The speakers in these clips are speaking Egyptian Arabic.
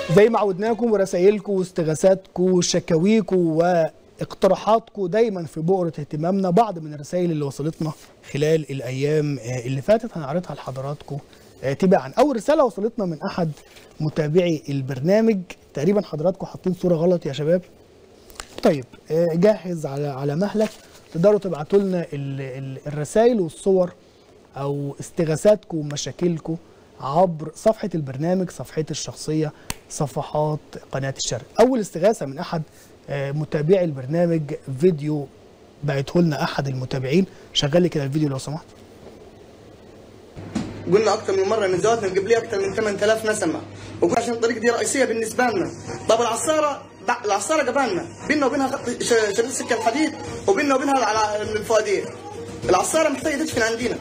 زي ما عودناكم ورسائلكم واستغاثاتكم وشكاويكم واقتراحاتكم دايما في بؤرة اهتمامنا بعض من الرسائل اللي وصلتنا خلال الايام آه، اللي فاتت هنعرضها لحضراتكم آه، تباعا اول رساله وصلتنا من احد متابعي البرنامج تقريبا حضراتكم حاطين صوره غلط يا شباب طيب آه، جهز على على مهلك تقدروا تبعتوا لنا ال- ال- الرسائل والصور او استغاثاتكم ومشاكلكم عبر صفحه البرنامج صفحتي الشخصيه صفحات قناه الشرق اول استغاثه من احد آه، متابعي البرنامج فيديو بعته لنا احد المتابعين شغل لي كده الفيديو لو سمحت قلنا اكثر من مره ان زواجنا قبليه اكثر من 8000 نسمه وقلنا عشان الطريق دي رئيسيه بالنسبه لنا طب العصاره بع- العصاره قبالنا بيننا وبينها خط ش- شريط سكه الحديد وبيننا وبينها على الفؤاديه العصاره محتاجه تدفن عندنا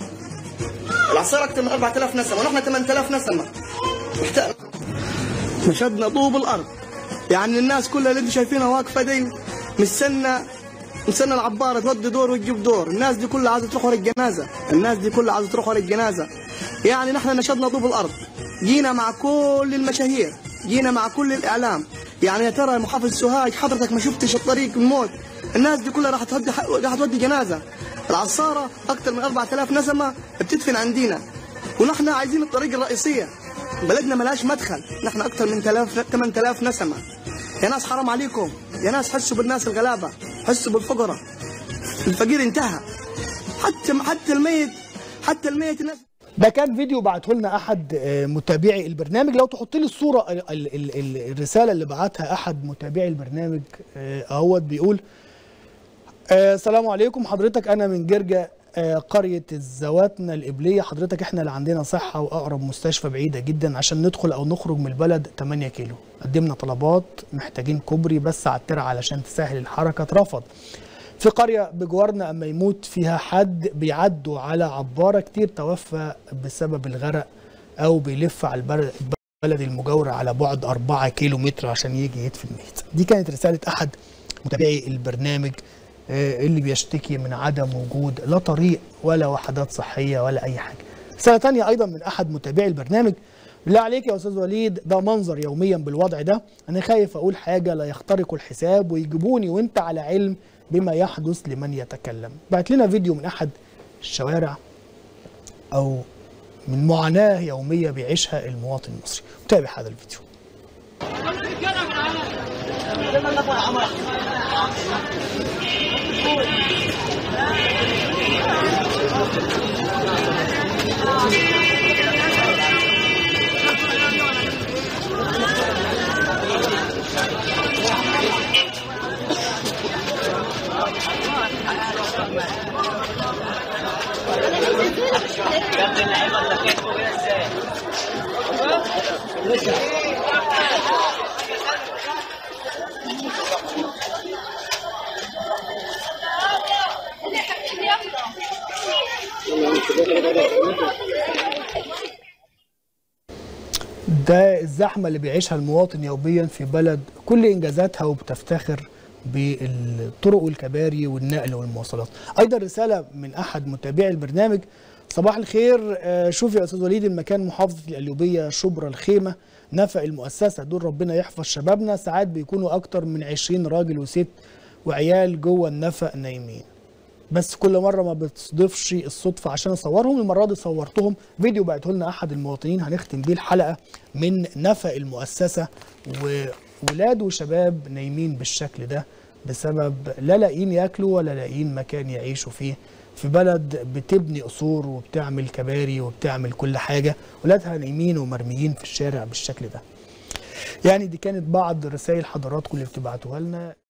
العصاره اكثر من 4000 نسمه ونحن 8000 نسمه محتاج مشدنا طوب الارض يعني الناس كلها اللي انتم شايفينها واقفه دي مستنى مستنى العباره تودي دور وتجيب دور الناس دي كلها عايزه تروح ورا الجنازه الناس دي كلها عايزه تروح ورا الجنازه يعني نحن نشدنا طوب الارض جينا مع كل المشاهير جينا مع كل الاعلام يعني يا ترى يا محافظ سوهاج حضرتك ما شفتش الطريق الموت الناس دي كلها راح تودي راح تودي جنازه العصاره اكثر من 4000 نسمه بتدفن عندنا ونحن عايزين الطريق الرئيسيه بلدنا ملهاش مدخل نحن اكثر من 8000 نسمه يا ناس حرام عليكم يا ناس حسوا بالناس الغلابه حسوا بالفقراء الفقير انتهى حتى حتى الميت حتى الميت الناس ده كان فيديو بعته لنا احد آه، متابعي البرنامج لو تحط لي الصوره ال ال ال ال الرساله اللي بعتها احد متابعي البرنامج آه، اهوت بيقول آه، السلام عليكم حضرتك انا من جرجا آه، قريه الزواتنا القبليه حضرتك احنا اللي عندنا صحه واقرب مستشفى بعيده جدا عشان ندخل او نخرج من البلد 8 كيلو قدمنا طلبات محتاجين كوبري بس على الترعه علشان تسهل الحركه اترفض في قرية بجوارنا أما يموت فيها حد بيعدوا على عبارة كتير توفى بسبب الغرق أو بيلف على البلد البلد المجاورة على بعد 4 كيلو متر عشان يجي يدفن ميت دي كانت رسالة أحد متابعي البرنامج آه، اللي بيشتكي من عدم وجود لا طريق ولا وحدات صحية ولا أي حاجة رسالة تانية أيضا من أحد متابعي البرنامج بالله عليك يا أستاذ وليد ده منظر يوميا بالوضع ده أنا خايف أقول حاجة لا يخترقوا الحساب ويجيبوني وأنت على علم بما يحدث لمن يتكلم بعت لنا فيديو من أحد الشوارع أو من معاناة يومية بيعيشها المواطن المصري تابع هذا الفيديو ده الزحمة اللي بيعيشها المواطن يوميا في بلد كل إنجازاتها وبتفتخر بالطرق والكباري والنقل والمواصلات أيضا رسالة من أحد متابعي البرنامج صباح الخير آه، شوف يا أستاذ وليد المكان محافظة القليوبية شبرا الخيمة نفق المؤسسة دول ربنا يحفظ شبابنا ساعات بيكونوا أكتر من 20 راجل وست وعيال جوه النفق نايمين بس كل مره ما بتصدفش الصدفه عشان اصورهم المره دي صورتهم فيديو بعته لنا احد المواطنين هنختم بيه الحلقه من نفق المؤسسه وولاد وشباب نايمين بالشكل ده بسبب لا لاقيين ياكلوا ولا لاقيين مكان يعيشوا فيه في بلد بتبني قصور وبتعمل كباري وبتعمل كل حاجه ولادها نايمين ومرميين في الشارع بالشكل ده يعني دي كانت بعض رسائل حضراتكم اللي بتبعتوها لنا